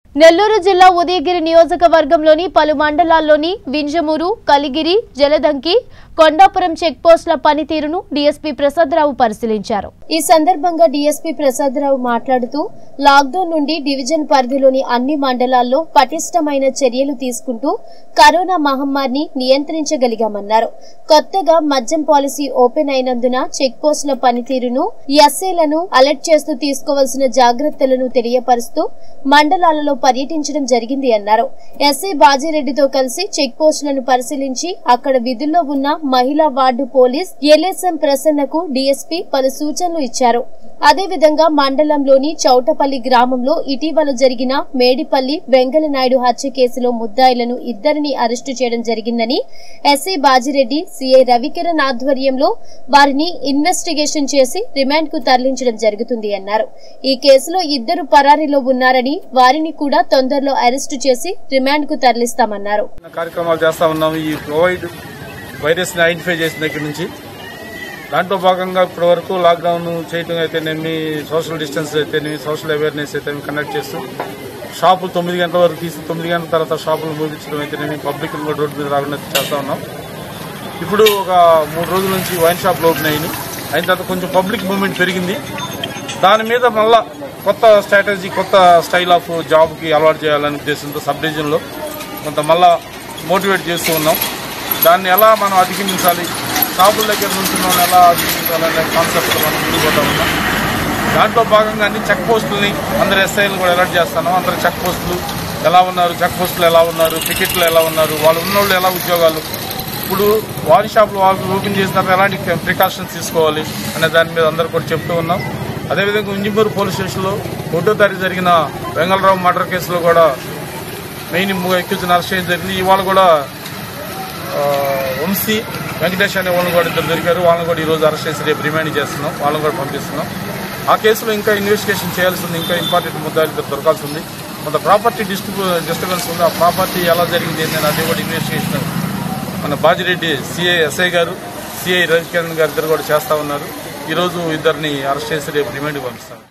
నెల్లూరు జిల్లా ఉదయగిరి నియోజకవర్గంలోని పలు మండలాల్లోని వింజమూరు కలిగిరి జలదంకి కొండాపురం చెక్పోస్టుల పనితీరును డీఎస్పీ ప్రసాదరావు పరిశీలించారు ఈ సందర్భంగా డీఎస్పీ ప్రసాదరావు మాట్లాడుతూ లాక్డౌన్ నుండి డివిజన్ పరిధిలోని అన్ని మండలాల్లో పటిష్టమైన చర్యలు తీసుకుంటూ కరోనా మహమ్మారిని నియంత్రించగలిగామన్నారు కొత్తగా మద్యం పాలసీ ఓపెన్ అయినందున చెక్పోస్టుల పనితీరును ఎస్ఏలను అలర్ట్ చేస్తూ తీసుకోవాల్సిన జాగ్రత్తలను తెలియపరుస్తూ మండలాలలో పర్యటించడం జరిగింది అన్నారు ఎస్ఐ బాజిరెడ్డితో కలిసి చెక్ పోస్టులను పరిశీలించి అక్కడ విధుల్లో ఉన్న మహిళా వార్డు పోలీస్ ఎల్ఎస్ఎం ప్రసన్నకు డీఎస్పీ పలు సూచనలు ఇచ్చారు అదేవిధంగా మండలంలోని చౌటపల్లి గ్రామంలో ఇటీవల జరిగిన మేడిపల్లి వెంగళనాయుడు హత్య కేసులో ముద్దాయిలను ఇద్దరిని అరెస్టు చేయడం జరిగిందని ఎస్ఐ బాజిరెడ్డి సిఐ రవికిరణ్ ఆధ్వర్యంలో వారిని ఇన్వెస్టిగేషన్ చేసి రిమాండ్ కు తరలించడం జరుగుతుంది అన్నారు ఈ కేసులో ఇద్దరు పరారీలో ఉన్నారని వారిని కూడా తొందరలో అరెస్టు చేసి రిమాండ్ కు తరలిస్తామన్నారు కార్యక్రమాలు చేస్తా ఉన్నాము ఈ కోవిడ్ వైరస్ ని ఐడెంటిఫై చేసిన దగ్గర నుంచి దాంట్లో భాగంగా ఇప్పటి వరకు లాక్డౌన్ చేయటం అయితేనేమి సోషల్ డిస్టెన్స్ అయితేనేమి సోషల్ అవేర్నెస్ అయితేనేమి కండక్ట్ చేస్తూ షాపులు తొమ్మిది గంటల వరకు తీసి తొమ్మిది గంటల తర్వాత షాపులు మూపించడం అయితేనేమి పబ్లిక్ కూడా రోడ్డు మీద రాకుండా చేస్తా ఉన్నాం ఇప్పుడు ఒక మూడు రోజుల నుంచి వైన్ షాప్లు ఓపెన్ అయ్యింది అయిన తర్వాత కొంచెం పబ్లిక్ మూవ్మెంట్ పెరిగింది దాని మీద మళ్ళా కొత్త స్ట్రాటజీ కొత్త స్టైల్ ఆఫ్ జాబ్కి అలవాటు చేయాలనే ఉద్దేశంతో సబ్ డివిజన్లో కొంత మళ్ళా మోటివేట్ చేస్తూ ఉన్నాం దాన్ని ఎలా మనం అధిగమించాలి షాపుల దగ్గర నుంచి మనం ఎలా అధిగమించాలనే కాన్సెప్ట్ మనం ముందుకు పోతా ఉన్నాం దాంట్లో భాగంగా అన్ని చెక్ పోస్టులని అందరు ఎస్ఐలు కూడా అలర్ట్ చేస్తాను అందరు చెక్ పోస్టులు ఎలా ఉన్నారు చెక్ పోస్టులు ఎలా ఉన్నారు టికెట్లు ఎలా ఉన్నారు వాళ్ళు ఉన్నోళ్ళు ఎలా ఉద్యోగాలు ఇప్పుడు వారి షాపులు వాళ్ళు ఓపెన్ చేసిన తర్వాత ఎలాంటి ప్రికాషన్స్ తీసుకోవాలి అనే దాని మీద అందరు కూడా చెప్తూ ఉన్నాం అదేవిధంగా ఉంజింపూర్ పోలీస్ స్టేషన్లో ఒకటో తారీఖు జరిగిన వెంగళరావు మర్డర్ కేసులో కూడా మెయిన్ ఎక్యూజ్ని అరెస్ట్ చేయడం జరిగింది ఇవాళ కూడా ఆ, వంశీ వెంకటేష్ అనే వాళ్ళని కూడా ఇద్దరు దొరికారు వాళ్ళని కూడా ఈరోజు అరెస్ట్ చేసి రేపు రిమాండ్ చేస్తున్నాం వాళ్ళని కూడా పంపిస్తున్నాం ఆ కేసులో ఇంకా ఇన్వెస్టిగేషన్ చేయాల్సి ఉంది ఇంకా ఇంపార్టెంట్ ముద్దాలు ఇద్దరు దొరకాల్సి ఉంది కొంత ప్రాపర్టీ డిస్ట్రిబ్యూ డిస్టర్బెన్స్ ఉంది ఆ ప్రాపర్టీ ఎలా జరిగింది ఏంటని అది కూడా ఇన్వెస్టిగేషన్ మన Bajireddy CI SI garu CI Ravikiran garu ఇద్దరు కూడా చేస్తా ఉన్నారు ఈరోజు ఇద్దరిని అరెస్ట్ చేసి రేపు రిమాండ్ పంపిస్తాం